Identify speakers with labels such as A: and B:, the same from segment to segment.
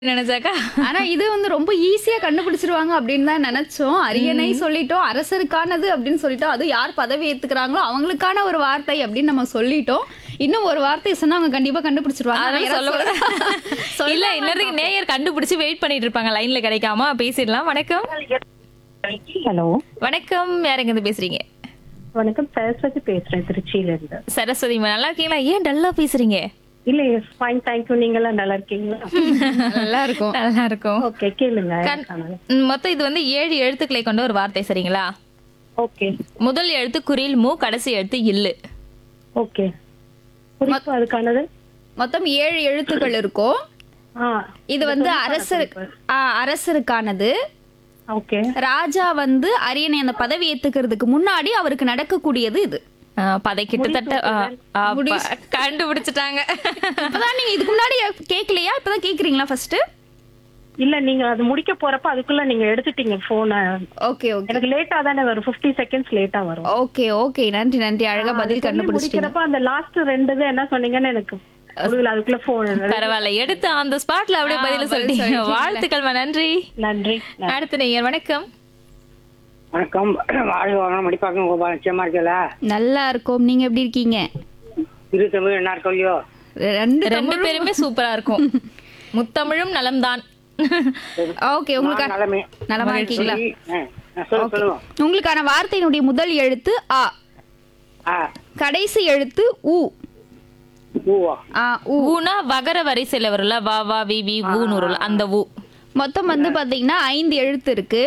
A: நினைச்சாக்கா
B: ஆனா இது வந்து ரொம்ப ஈஸியா கண்டுபிடிச்சிருவாங்க அப்படின்னு தான் நினைச்சோம் அரியணை சொல்லிட்டோம் அரசருக்கானது அப்படின்னு சொல்லிட்டோம் அது யார் பதவி ஏத்துக்கிறாங்களோ அவங்களுக்கான ஒரு வார்த்தை அப்படின்னு நம்ம சொல்லிட்டோம் இன்னும் ஒரு வார்த்தை சொன்னா அவங்க கண்டிப்பா கண்டுபிடிச்சிருவாங்க ஆனா
A: அதெல்லாம் சொல்ல
B: யாராவது சொல்ல-
A: இல்ல இன்னொரு நேயர் கண்டுபிடிச்சு வெயிட் பண்ணிட்டு இருப்பாங்க லைன்ல கிடைக்காம பேசிடலாம் வணக்கம்
C: ஹலோ
A: வணக்கம் யாருங்க இருந்து பேசுறீங்க
C: வணக்கம் சரஸ்வதி பேசுறேன் திருச்சியில இருந்து
A: சரஸ்வதி அம்மா, நல்லா இருக்கீங்களா ஏன் டல்லா பேசுறீங்க
C: இல்ல ஃபைன் தேங்க்யூ நீங்க எல்லாம் நல்லா இருக்கீங்களா
B: நல்லா இருக்கும்
A: நல்லா இருக்கும்
C: ஓகே கேளுங்க
A: கண்- ம், மொத்தம் இது வந்து ஏழு எழுத்துக்களை கொண்ட ஒரு வார்த்தை சரிங்களா
C: ஓகே
A: முதல் எழுத்து குரில் மூ கடைசி எழுத்து இல்லு
C: ஓகே குறிப்பு அதுக்கானது
B: மொத்தம் ஏழு எழுத்துக்கள் இருக்கும்
C: ஆ
B: இது வந்து அரசர் ஆ, அரசருக்கானது
C: ஓகே
B: ராஜா வந்து அரியணை அந்த பதவி ஏத்துக்கிறதுக்கு முன்னாடி அவருக்கு நடக்கக்கூடியது இது
A: ஆ, பதை கிட்டத்தட்ட ஆ, ஆ, ப- கண்டுபிடிச்சிட்டாங்க
B: இப்பதான் நீங்க இதுக்கு முன்னாடி கேட்கலையா இப்பதான் கேக்குறீங்களா ஃபர்ஸ்ட்
C: இல்ல நீங்க அது முடிக்க போறப்ப அதுக்குள்ள நீங்க எடுத்துட்டீங்க போன
B: ஓகே ஓகே
C: எனக்கு லேட்டா தானே வரும் 50 செகண்ட்ஸ் லேட்டா வரும்
B: ஓகே ஓகே நன்றி நன்றி அழகா பதில்
C: சொல்லி
B: கண்டுபிடிச்சிட்டீங்க
C: முடிக்கிறப்ப அந்த லாஸ்ட் ரெண்டு இது என்ன சொன்னீங்கன்னு எனக்கு புரியல அதுக்குள்ள போன்
A: பரவாயில்ல எடுத்து அந்த ஸ்பாட்ல அப்படியே
B: ஆ,
A: பதில
B: பதில்
A: சொல்லிட்டீங்க
B: சொல்லிட்டீங்களே.
A: வாழ்த்துக்கள்மா நன்றி
C: நன்றி
A: அடுத்த நேயர் வணக்கம்
D: வணக்கம் வாழ்க வளம் மடிப்பாக்கம் கோபால் நிச்சயமா இருக்கல
B: நல்லா இருக்கும் நீங்க எப்படி இருக்கீங்க
D: இரு தமிழ் என்ன இருக்கலையோ
B: ரெண்டு
A: ரெண்டு பேருமே சூப்பரா இருக்கும் முத்தமிழும் நலம்தான்
B: ஓகே உங்களுக்கு
D: நலமே
B: நலமா இருக்கீங்களா
D: சொல்லு
B: ஓகே
D: சொல்லுவோம்
B: உங்களுக்கான வார்த்தையினுடைய முதல் எழுத்து ஆ
D: ஆ
B: கடைசி எழுத்து உ
D: பூவா
B: ஆ உ
A: ஊனா வகர வரிசையில வரும்ல வா வா வி வி ஊன்னு வரும்ல அந்த ஊ
B: மொத்தம் வந்து பாத்தீங்கன்னா ஐந்து எழுத்து இருக்கு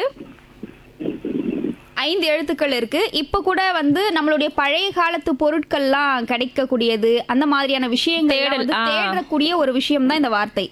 B: ஐந்து எழுத்துக்கள் இருக்கு இப்ப கூட வந்து நம்மளுடைய பழைய காலத்து பொருட்கள்லாம் கிடைக்கக்கூடியது அந்த மாதிரியான விஷயங்கள்
A: தேடல்,
B: வந்து
A: ஆ.
B: தேடக்கூடிய ஒரு விஷயம் தான் இந்த வார்த்தை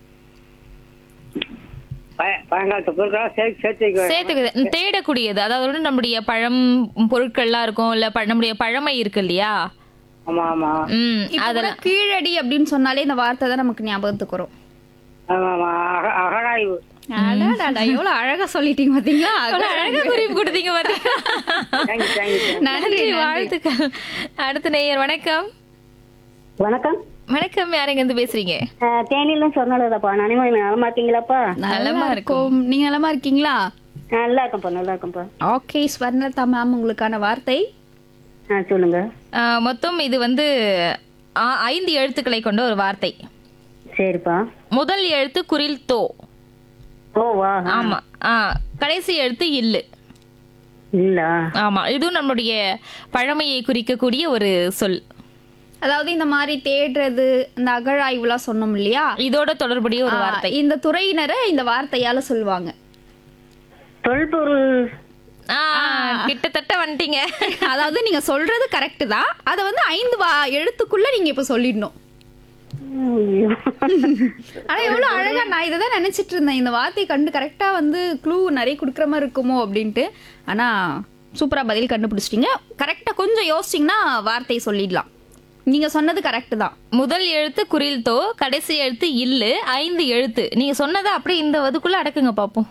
D: பய- பழங்காலத்து பொருட்களாம் சேர்த்து சேர்த்து வைக்க-
A: சேர்த்துக்குது தேடக்கூடியது அதாவது வந்து நம்முடைய பழம் பொருட்கள்லாம் இருக்கும் இல்ல ப- நம்முடைய பழமை இருக்கு இல்லையா
D: ஆமா ஆமா
A: ம்
B: இப்ப கூட
A: அதெல்லாம்
B: கீழடி அப்படின்னு சொன்னாலே இந்த வார்த்தை தான் நமக்கு ஞாபகத்துக்கு வரும்
D: ஆமா ஆமா அக- அகழாய்வு
B: அடாடாடா, எவ்வளவு அழகா சொல்லிட்டீங்க பாத்தீங்களா
A: அவ்வளவு அழகா குறிப்பு கொடுத்தீங்க பாத்தீங்களா
D: தேங்க்யூ தேங்க்யூ
B: நன்றி
A: நன்றி
B: நன்றி.
A: வாழ்த்துக்கள் அடுத்த நேயர் வணக்கம்
E: வணக்கம்
A: வணக்கம் யாருங்க இருந்து பேசுறீங்க
E: அஹ், தேனியில சொன்னதுதாப்பா நானே நலமா இருக்கீங்களாப்பா
B: நல்லா இருக்கும் நீங்க நலமா இருக்கீங்களா
E: நல்லா இருக்கேன்ப்பா நல்லா இருக்கேன்ப்பா
B: ஓகே ஸ்வர்ணலதா மேம் உங்களுக்கான வார்த்தை
E: ஆ சொல்லுங்க
A: ஆ, மொத்தம் இது வந்து ஆ, ஐந்து எழுத்துக்களை கொண்ட ஒரு வார்த்தை
E: சரிப்பா
A: முதல் எழுத்து குரில் தோ
E: ஓ வா
A: ஆமா ஆ கடைசி எழுத்து இல்லு
E: இல்ல
A: ஆமா இதுவும் நம்மளுடைய பழமையை குறிக்கக்கூடிய ஒரு சொல்
B: அதாவது இந்த மாதிரி தேடுறது இந்த அகழாய்வுலாம் சொன்னோம் இல்லையா
A: இதோட தொடர்புடைய ஒரு
B: ஆ,
A: வார்த்தை
B: இந்த துறையினரை இந்த வார்த்தையால சொல்லுவாங்க
E: தொல்பொருள்
A: ஆ கிட்டத்தட்ட வந்துட்டீங்க
B: அதாவது நீங்க சொல்றது கரெக்ட் தான் அதை வந்து ஐந்து வா எழுத்துக்குள்ள நீங்க இப்ப சொல்லிடணும்
E: ஐயோ.
B: ஆனா எவ்வளவு அழகா நான் இதை தான் நினைச்சிட்டு இருந்தேன் இந்த வார்த்தையை கண்டு கரெக்டா வந்து க்ளூ நிறைய கொடுக்குற மாதிரி இருக்குமோ அப்படின்ட்டு ஆனா சூப்பரா பதில் கண்டுபிடிச்சிட்டீங்க கரெக்டா கொஞ்சம் யோசிச்சிங்கன்னா வார்த்தையை சொல்லிடலாம் நீங்க சொன்னது கரெக்ட் தான்
A: முதல் எழுத்து குரில் தோ கடைசி எழுத்து இல்லு ஐந்து எழுத்து நீங்க சொன்னதை அப்படியே இந்த அதுக்குள்ள அடக்குங்க பாப்போம்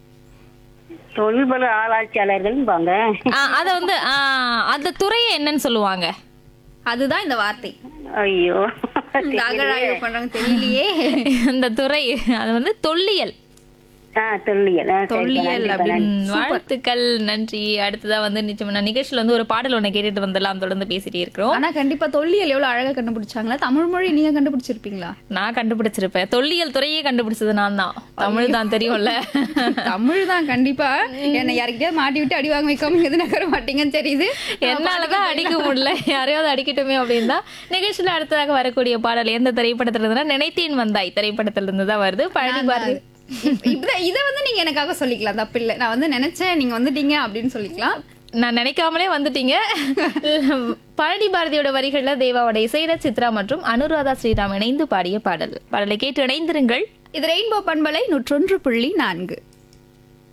E: தொல்பொருள் ஆராய்ச்சியாளர்கள்பாங்க
A: ஆ, அத வந்து ஆ, அந்த துறையை என்னன்னு சொல்லுவாங்க
B: அதுதான் இந்த வார்த்தை
E: ஐயோ
B: இந்த அகழாய்வு பண்றாங்க தெரியலையே
A: அந்த துறை அது வந்து தொல்லியல்
E: ஆ தொல்லியல் ஆ, சரிப்பா,
B: தொல்லியல்
E: நன்றிப்பா,
B: அப்படின்னு
E: நன்றி.
A: ம், வாழ்த்துக்கள் நன்றி அடுத்ததா வந்து நிச்சயமா நான் நிகழ்ச்சியில வந்து ஒரு பாடல் ஒண்ணு கேட்டுட்டு வந்துடலாம் தொடர்ந்து பேசிட்டே இருக்கிறோம்
B: ஆனா கண்டிப்பா தொல்லியல் எவ்வளவு அழகா கண்டுபிடிச்சாங்களா தமிழ் மொழி நீங்க கண்டுபிடிச்சிருப்பீங்களா
A: நான் கண்டுபிடிச்சிருப்பேன் தொல்லியல் துறையே கண்டுபிடிச்சது நான் தான் தமிழ் தான் தெரியும்ல
B: தமிழ் தான் கண்டிப்பா என்ன யாருக்கிட்டயாவது மாட்டி விட்டு அடி வாங்க வைக்காம எது நகர மாட்டீங்கன்னு தெரியுது
A: என்னாலதான் அடிக்க முடியல யாரையாவது அடிக்கட்டுமே அப்படின்னு தான் நிகழ்ச்சியில அடுத்ததாக வரக்கூடிய பாடல் எந்த திரைப்படத்துல இருந்துன்னா நினைத்தேன் வந்தாய் திரைப்படத்துல இருந்து தான் வருது பழனி பாரதி
B: இப்ப இதை வந்து நீங்க எனக்காக சொல்லிக்கலாம் தப்பு இல்லை நான் வந்து நினைச்சேன் நீங்க வந்துட்டீங்க அப்படின்னு சொல்லிக்கலாம்
A: நான் நினைக்காமலே வந்துட்டீங்க பழனி பாரதியோட வரிகள்ல தேவாவோட இசையில சித்ரா மற்றும் அனுராதா ஸ்ரீராம் இணைந்து பாடிய பாடல் பாடலை கேட்டு இணைந்திருங்கள்
B: இது ரெயின்போ பண்பலை நூற்றொன்று புள்ளி நான்கு